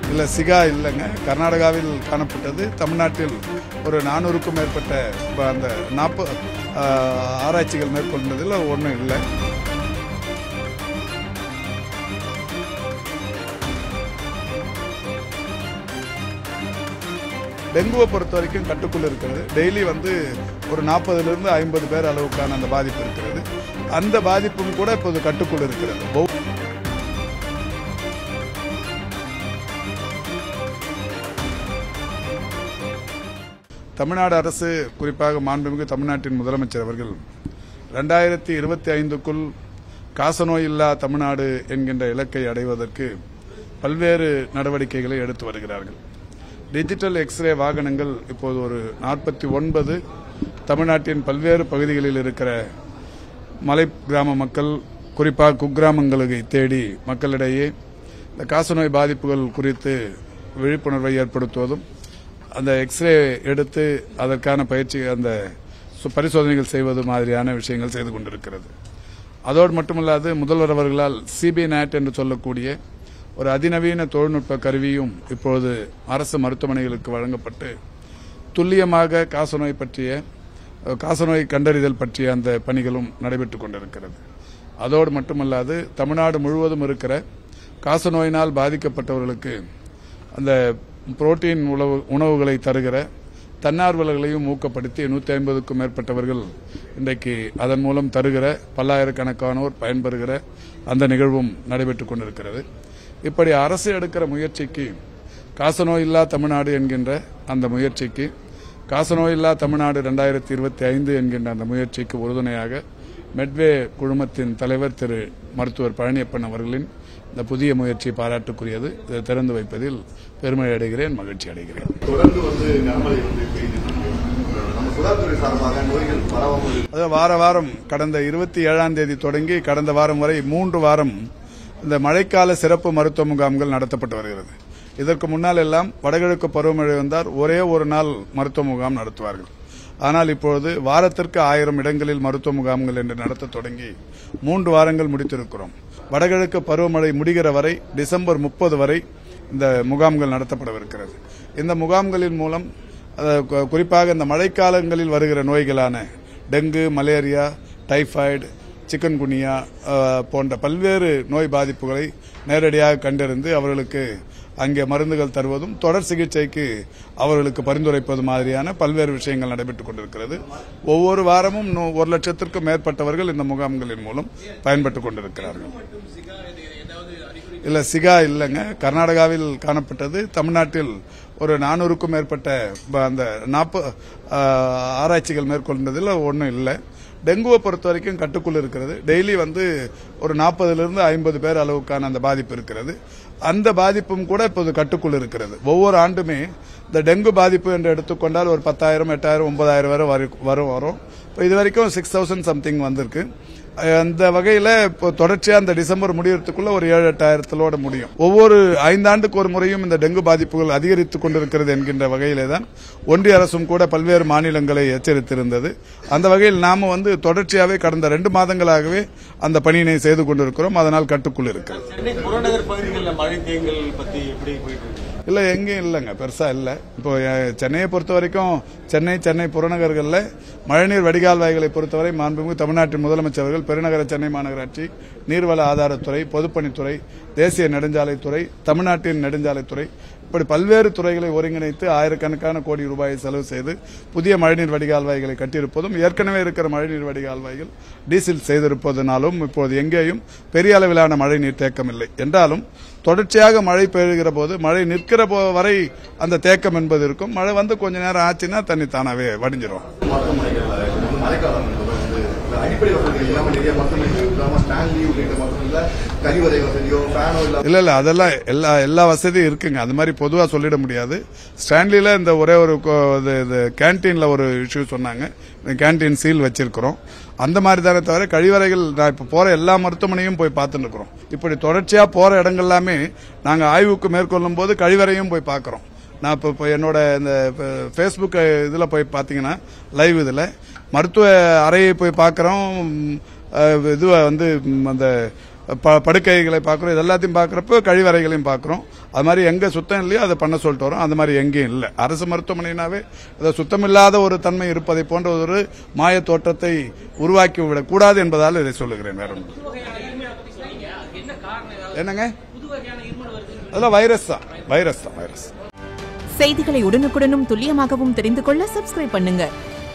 இல்லை சிகா இல்லைங்க கர்நாடகாவில் காணப்பட்டது தமிழ்நாட்டில் ஒரு நானூறுக்கும் மேற்பட்ட இப்ப அந்த நாற்பது ஆராய்ச்சிகள் மேற்கொண்டதில் ஒன்றும் இல்லை டெங்குவை பொறுத்த வரைக்கும் கட்டுக்குள் இருக்கிறது டெய்லி வந்து ஒரு நாற்பதுலேருந்து ஐம்பது பேர் அளவுக்கான அந்த பாதிப்பு இருக்கிறது அந்த பாதிப்பும் கூட இப்போது கட்டுக்குள் இருக்கிறது ஒவ்வொரு தமிழ்நாடு அரசு குறிப்பாக மாண்புமிகு தமிழ்நாட்டின் முதலமைச்சர் அவர்கள் ரெண்டாயிரத்தி இருபத்தி ஐந்துக்குள் காசநோய் இல்லா தமிழ்நாடு என்கின்ற இலக்கை அடைவதற்கு பல்வேறு நடவடிக்கைகளை எடுத்து வருகிறார்கள் டிஜிட்டல் எக்ஸ்ரே வாகனங்கள் இப்போது ஒரு நாற்பத்தி ஒன்பது தமிழ்நாட்டின் பல்வேறு பகுதிகளில் இருக்கிற மலை கிராம மக்கள் குறிப்பாக குக்கிராமங்களை தேடி மக்களிடையே இந்த காசநோய் பாதிப்புகள் குறித்து விழிப்புணர்வை ஏற்படுத்துவதும் அந்த எக்ஸ்ரே எடுத்து அதற்கான பயிற்சி அந்த சு- பரிசோதனைகள் செய்வது மாதிரியான விஷயங்கள் செய்து கொண்டிருக்கிறது அதோடு மட்டுமல்லாது முதல்வர் அவர்களால் சிபி நேட் என்று சொல்லக்கூடிய ஒரு அதிநவீன தொழில்நுட்ப கருவியும் இப்பொழுது அரசு மருத்துவமனைகளுக்கு வழங்கப்பட்டு துல்லியமாக காசநோய் பற்றிய அஹ், காசநோய் கண்டறிதல் பற்றிய அந்த பணிகளும் நடைபெற்றுக் கொண்டிருக்கிறது அதோடு மட்டுமல்லாது தமிழ்நாடு முழுவதும் இருக்கிற காசநோயினால் பாதிக்கப்பட்டவர்களுக்கு அந்த புரோட்டீன் உணவு உணவுகளை தருகிற தன்னார்வலர்களையும் ஊக்கப்படுத்தி நூற்றி ஐம்பதுக்கும் மேற்பட்டவர்கள் இன்றைக்கு அதன் மூலம் தருகிற பல்லாயிரக்கணக்கானோர் பயன்பெறுகிற அந்த நிகழ்வும் நடைபெற்றுக் கொண்டிருக்கிறது இப்படி அரசு எடுக்கிற முயற்சிக்கு காசநோய் இல்லா தமிழ்நாடு என்கின்ற அந்த முயற்சிக்கு காசநோய் இல்லா தமிழ்நாடு ரெண்டாயிரத்தி இருபத்தி ஐந்து என்கின்ற அந்த முயற்சிக்கு உறுதுணையாக மெட்வே குழுமத்தின் தலைவர் திரு மருத்துவர் பழனியப்பன் அவர்களின் இந்த புதிய முயற்சி பாராட்டுக்குரியது இதை திறந்து வைப்பதில் பெருமை அடைகிறேன் மகிழ்ச்சி அடைகிறேன் தொடர்ந்து வந்து கனமழை வந்து பெய்யுது நம்ம சுகாதாரத்துறை சார்பாக நோய்கள் பரவாமல் இருக்க அது வார வாரம் கடந்த இருபத்தி ஏழாம் தேதி தொடங்கி கடந்த வாரம் வரை மூன்று வாரம் இந்த மழைக்கால சிறப்பு மருத்துவ முகாம்கள் நடத்தப்பட்டு வருகிறது இதற்கு முன்னால் எல்லாம் வடகிழக்கு பருவமழை வந்தால் ஒரே ஒரு நாள் மருத்துவ முகாம் நடத்துவார்கள் ஆனால் இப்பொழுது வாரத்திற்கு ஆயிரம் இடங்களில் மருத்துவ முகாம்கள் என்று நடத்த தொடங்கி மூன்று வாரங்கள் முடித்திருக்கிறோம் வடகிழக்கு பருவமழை முடிகிற வரை டிசம்பர் முப்பது வரை இந்த முகாம்கள் நடத்தப்படவிருக்கிறது இந்த முகாம்களின் மூலம் அஹ், கு- குறிப்பாக இந்த மழைக்காலங்களில் வருகிற நோய்களான டெங்கு மலேரியா டைபாய்டு சிக்கன்குனியா அஹ், போன்ற பல்வேறு நோய் பாதிப்புகளை நேரடியாக கண்டறிந்து அவர்களுக்கு அங்கே மருந்துகள் தருவதும் தொடர் சிகிச்சைக்கு அவர்களுக்கு பரிந்துரைப்பது மாதிரியான பல்வேறு விஷயங்கள் நடைபெற்றுக் கொண்டிருக்கிறது ஒவ்வொரு வாரமும் நூ- ஒரு லட்சத்திற்கும் மேற்பட்டவர்கள் இந்த முகாம்களின் மூலம் பயன்பட்டுக் கொண்டிருக்கிறார்கள் இல்ல சிகா இல்லைங்க கர்நாடகாவில் காணப்பட்டது தமிழ்நாட்டில் ஒரு நானூறுக்கும் மேற்பட்ட ப- அந்த நாற்பது ஆராய்ச்சிகள் மேற்கொண்டதில் ஒன்றும் இல்லை டெங்குவை பொறுத்த வரைக்கும் கட்டுக்குள் இருக்கிறது டெய்லி வந்து ஒரு நாற்பதுலேருந்து ஐம்பது பேர் அளவுக்கான அந்த பாதிப்பு இருக்கிறது அந்த பாதிப்பும் கூட இப்போது கட்டுக்குள் இருக்கிறது ஒவ்வொரு ஆண்டுமே இந்த டெங்கு பாதிப்பு என்று எடுத்துக்கொண்டால் ஒரு பத்தாயிரம் எட்டாயிரம் ஒன்பதாயிரம் வரை வரை- வரும் வரும் இப்போ இது வரைக்கும் சிக்ஸ் தௌசண்ட் சம்திங் வந்திருக்கு அந்த வகையில இப்போ தொடர்ச்சியா அந்த டிசம்பர் முடியறதுக்குள்ள ஒரு ஏழு எட்டாயிரத்திலோட முடியும் ஒவ்வொரு ஐந்தாண்டுக்கு ஒரு முறையும் இந்த டெங்கு பாதிப்புகள் அதிகரித்துக் கொண்டிருக்கிறது என்கின்ற வகையிலே தான் ஒன்றிய அரசும் கூட பல்வேறு மாநிலங்களை எச்சரித்திருந்தது அந்த வகையில் நாம வந்து தொடர்ச்சியாவே கடந்த ரெண்டு மாதங்களாகவே அந்த பணியினை செய்து கொண்டிருக்கிறோம் அதனால் கட்டுக்குள் இருக்கிறது சென்னை புறநகர் பகுதிகளில் மழை தேங்கல் பத்தி எப்படி போயிட்டு இருக்கு இல்லை எங்கேயும் இல்லைங்க பெருசா இல்லை இப்போ அஹ், சென்னையை பொறுத்த வரைக்கும் சென்னை சென்னை புறநகர்களில் மழைநீர் வடிகால் வாய்களை பொறுத்தவரை மாண்புமிகு தமிழ்நாட்டின் முதலமைச்சர் அவர்கள் பெருநகர சென்னை மாநகராட்சி நீர்வள ஆதாரத்துறை பொதுப்பணித்துறை தேசிய நெடுஞ்சாலைத்துறை தமிழ்நாட்டின் நெடுஞ்சாலைத்துறை இப்படி பல்வேறு துறைகளை ஒருங்கிணைத்து ஆயிரக்கணக்கான கோடி ரூபாயை செலவு செய்து புதிய மழைநீர் வடிகால் வாய்களை கட்டியிருப்பதும் ஏற்கனவே இருக்கிற மழைநீர் வடிகால் வாய்கள் டீசில் செய்திருப்பதனாலும் இப்போது எங்கேயும் பெரிய அளவிலான மழைநீர் தேக்கம் இல்லை என்றாலும் தொடர்ச்சியாக மழை பெய்கிற போது மழை நிற்கிற போ- வரை அந்த தேக்கம் என்பது இருக்கும் மழை வந்து கொஞ்ச நேரம் ஆச்சுன்னா தண்ணி தானாவே வடிஞ்சிரும் மருத்துவமனைகள் வந்து மழைக்காலம் என்பது வந்து இந்த அடிப்படை வசதிகள் இல்லாமல் நிறைய மருத்துவமனைகள் இல்லாமல் ஸ்டான்லி உள்ளிட்ட மருத்துவமனையில் கழிவறை வசதியோ ஃபேனோ இல்லாம இல்ல இல்ல அதெல்லாம் எல்லா எல்லா வசதியும் இருக்குங்க அது மாதிரி பொதுவா சொல்லிட முடியாது ஸ்டான்லில இந்த ஒரே ஒரு கோ- இது இது கேன்டீன்ல ஒரு இஷ்யூ சொன்னாங்க இந்த கேன்டீன் சீல் வச்சிருக்கிறோம் அந்த மாதிரி தானே தவிர கழிவறைகள் நான் இப்ப போற எல்லா மருத்துவமனையும் போய் பார்த்துட்டு இருக்கிறோம் இப்படி தொடர்ச்சியா போற இடங்கள் எல்லாமே நாங்க ஆய்வுக்கு மேற்கொள்ளும் போது கழிவறையும் போய் பார்க்கறோம் நான் இப்போ இப்போ என்னோட இந்த ஃபேஸ்புக் இதில் போய் பார்த்தீங்கன்னா லைவ் இதில் மருத்துவ அறையை போய் பார்க்குறோம் இதுவை வந்து ம், அந்த ப- படுக்கைகளை பார்க்குறோம் இது எல்லாத்தையும் பார்க்குறப்ப கழிவறைகளையும் பார்க்குறோம் அது மாதிரி எங்க சுத்தம் இல்லையோ அதை பண்ண சொல்லிட்டு வரோம் அது மாதிரி எங்கேயும் இல்லை அரசு மருத்துவமனைனாவே அதை சுத்தமில்லாத ஒரு தன்மை இருப்பதை போன்ற ஒரு மாய தோற்றத்தை உருவாக்கி விடக்கூடாது என்பதால் இதை சொல்லுகிறேன் வேற ஒன்றும் என்னங்க அதெல்லாம் வைரஸ் தான் வைரஸ் தான் வைரஸ் செய்திகளை உடனுக்குடனும் துல்லியமாகவும் தெரிந்து கொள்ள சப்ஸ்கிரைப் பண்ணுங்க